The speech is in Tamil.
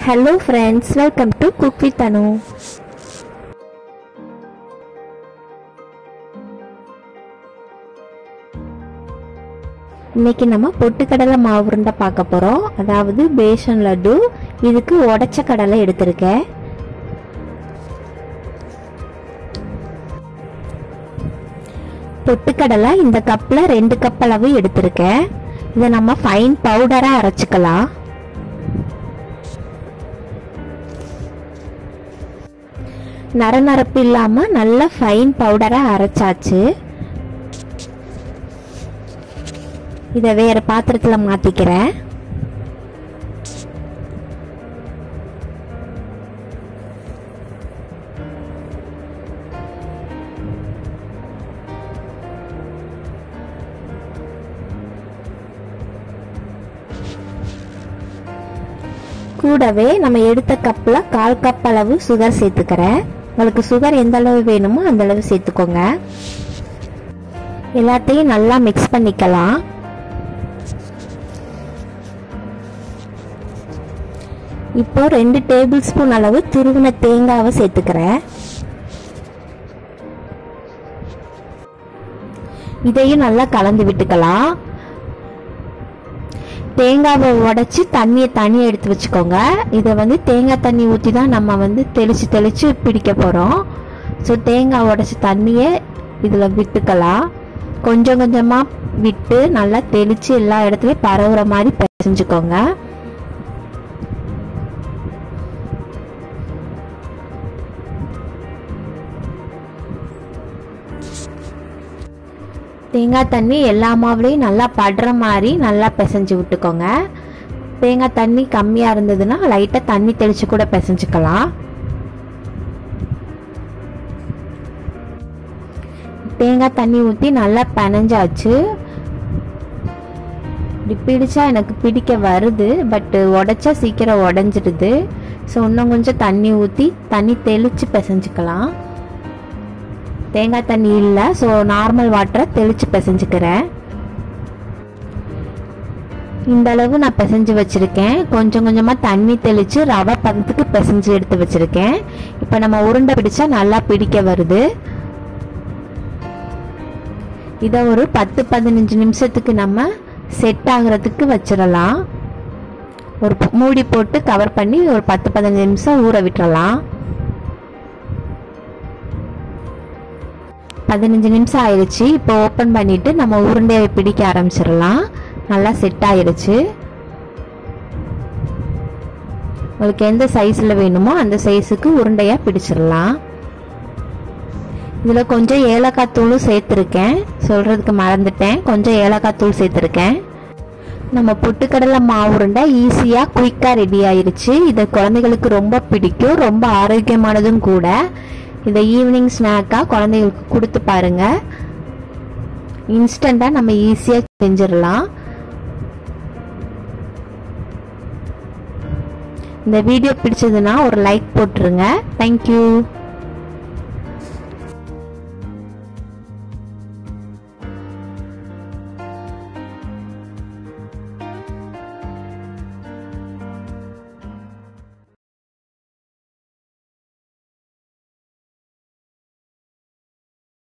hello friends welcome to cook with Anu இன்னைக்கு நம்ம பொட்டுக்கடலை மாவு உருண்டை பார்க்க போகிறோம் அதாவது பேசன் லட்டு இதுக்கு உடச்ச கடலை எடுத்திருக்கேன் பொட்டுக்கடலை இந்த கப்பில் ரெண்டு கப் அளவு எடுத்திருக்கேன் இதை நம்ம ஃபைன் பவுடராக அரைச்சிக்கலாம் நரநரப்பு இல்லாமல் நல்ல ஃபைன் பவுடராக அரைச்சாச்சு இதை வேறு பாத்திரத்தில் மாற்றிக்கிறேன் கூடவே நம்ம எடுத்த கப்பில் கால் கப் அளவு சுகர் சேர்த்துக்கிறேன் உங்களுக்கு சுகர் எந்த அளவு வேணுமோ அந்த அளவு சேர்த்துக்கோங்க எல்லாத்தையும் நல்லா மிக்ஸ் பண்ணிக்கலாம் இப்போ ரெண்டு டேபிள் ஸ்பூன் அளவு துருவின தேங்காவை சேர்த்துக்கிறேன் இதையும் நல்லா கலந்து விட்டுக்கலாம் தேங்காவை உடச்சி தண்ணியை தனியாக எடுத்து வச்சுக்கோங்க இதை வந்து தேங்காய் தண்ணி ஊற்றி தான் நம்ம வந்து தெளித்து தெளித்து பிடிக்க போகிறோம் ஸோ தேங்காய் உடச்சி தண்ணியை இதில் விட்டுக்கலாம் கொஞ்சம் கொஞ்சமாக விட்டு நல்லா தெளித்து எல்லா இடத்துலையும் பரவுற மாதிரி பிசைஞ்சுக்கோங்க தேங்காய் தண்ணி எல்லா மாவுலேயும் நல்லா படுற மாதிரி நல்லா பிசைஞ்சு விட்டுக்கோங்க தேங்காய் தண்ணி கம்மியாக இருந்ததுன்னா லைட்டாக தண்ணி தெளித்து கூட பிசைஞ்சுக்கலாம் தேங்காய் தண்ணி ஊற்றி நல்லா பனைஞ்சாச்சு இப்படி பிடிச்சா எனக்கு பிடிக்க வருது பட்டு உடச்சா சீக்கிரம் உடஞ்சிடுது ஸோ இன்னும் கொஞ்சம் தண்ணி ஊற்றி தண்ணி தெளித்து பிசைஞ்சுக்கலாம் தேங்காய் தண்ணி இல்லை ஸோ நார்மல் வாட்டரை தெளித்து பிசைஞ்சுக்கிறேன் இந்த அளவு நான் பிசைஞ்சு வச்சுருக்கேன் கொஞ்சம் கொஞ்சமாக தண்ணி தெளித்து ரவை பதத்துக்கு பிசைஞ்சு எடுத்து வச்சுருக்கேன் இப்போ நம்ம உருண்டை பிடிச்சா நல்லா பிடிக்க வருது இதை ஒரு பத்து பதினஞ்சு நிமிஷத்துக்கு நம்ம செட் ஆகுறதுக்கு வச்சிடலாம் ஒரு மூடி போட்டு கவர் பண்ணி ஒரு பத்து பதினஞ்சு நிமிஷம் ஊற விட்டுறலாம் பதினஞ்சு நிமிஷம் ஆயிடுச்சு இப்போ ஓப்பன் பண்ணிட்டு நம்ம உருண்டையை பிடிக்க ஆரம்பிச்சிடலாம் நல்லா செட் ஆயிடுச்சு உங்களுக்கு எந்த சைஸில் வேணுமோ அந்த சைஸுக்கு உருண்டையாக பிடிச்சிடலாம் இதில் கொஞ்சம் ஏலக்காய் தூளும் சேர்த்துருக்கேன் சொல்கிறதுக்கு மறந்துட்டேன் கொஞ்சம் ஏலக்காய் தூள் சேர்த்துருக்கேன் நம்ம பொட்டுக்கடலை மாவு உருண்டை ஈஸியாக குயிக்காக ரெடி ஆயிருச்சு இதை குழந்தைகளுக்கு ரொம்ப பிடிக்கும் ரொம்ப ஆரோக்கியமானதும் கூட இதை ஈவினிங் ஸ்நாக்காக குழந்தைங்களுக்கு கொடுத்து பாருங்க இன்ஸ்டண்ட்டாக நம்ம ஈஸியாக செஞ்சிடலாம் இந்த வீடியோ பிடிச்சதுன்னா ஒரு லைக் போட்டுருங்க தேங்க்யூ